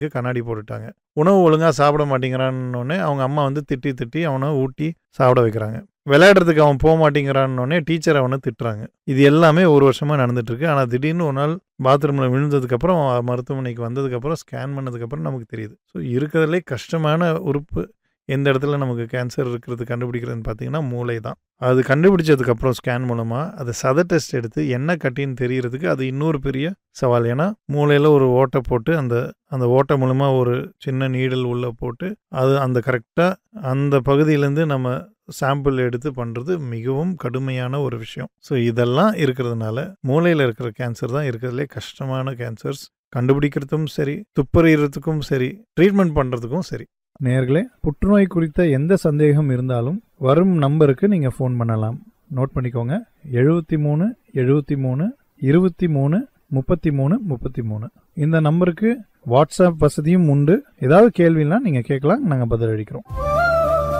கண்ணாடி போட்டுட்டாங்க உணவு ஒழுங்காக சாப்பிட மாட்டேங்கிறான்னொடனே அவங்க அம்மா வந்து திட்டி திட்டி அவனை ஊட்டி சாப்பிட வைக்கிறாங்க விளையாடுறதுக்கு அவன் போக மாட்டேங்கிறான்னொடனே டீச்சர் அவனை திட்டுறாங்க இது எல்லாமே ஒரு வருஷமாக நடந்துட்டு இருக்கு ஆனால் திடீர்னு ஒரு நாள் பாத்ரூமில் விழுந்ததுக்கப்புறம் அவன் மருத்துவமனைக்கு வந்ததுக்கப்புறம் ஸ்கேன் பண்ணதுக்கப்புறம் நமக்கு தெரியுது ஸோ இருக்கிறதுலே கஷ்டமான உறுப்பு எந்த இடத்துல நமக்கு கேன்சர் இருக்கிறது கண்டுபிடிக்கிறதுன்னு பார்த்தீங்கன்னா மூளை தான் அது கண்டுபிடிச்சதுக்கப்புறம் ஸ்கேன் மூலமாக அதை சத டெஸ்ட் எடுத்து என்ன கட்டின்னு தெரியறதுக்கு அது இன்னொரு பெரிய சவால் ஏன்னா மூளையில் ஒரு ஓட்டை போட்டு அந்த அந்த ஓட்டை மூலமாக ஒரு சின்ன நீடல் உள்ளே போட்டு அது அந்த கரெக்டாக அந்த பகுதியிலேருந்து நம்ம சாம்பிள் எடுத்து பண்ணுறது மிகவும் கடுமையான ஒரு விஷயம் ஸோ இதெல்லாம் இருக்கிறதுனால மூளையில் இருக்கிற கேன்சர் தான் இருக்கிறதுலே கஷ்டமான கேன்சர்ஸ் கண்டுபிடிக்கிறதுக்கும் சரி துப்பறிகிறதுக்கும் சரி ட்ரீட்மெண்ட் பண்ணுறதுக்கும் சரி நேர்களே புற்றுநோய் குறித்த எந்த சந்தேகம் இருந்தாலும் வரும் நம்பருக்கு நீங்கள் ஃபோன் பண்ணலாம் நோட் பண்ணிக்கோங்க எழுபத்தி மூணு எழுபத்தி மூணு இருபத்தி மூணு முப்பத்தி மூணு முப்பத்தி மூணு இந்த நம்பருக்கு வாட்ஸ்அப் வசதியும் உண்டு ஏதாவது கேள்வினா நீங்கள் கேட்கலாம் நாங்கள் பதிலளிக்கிறோம்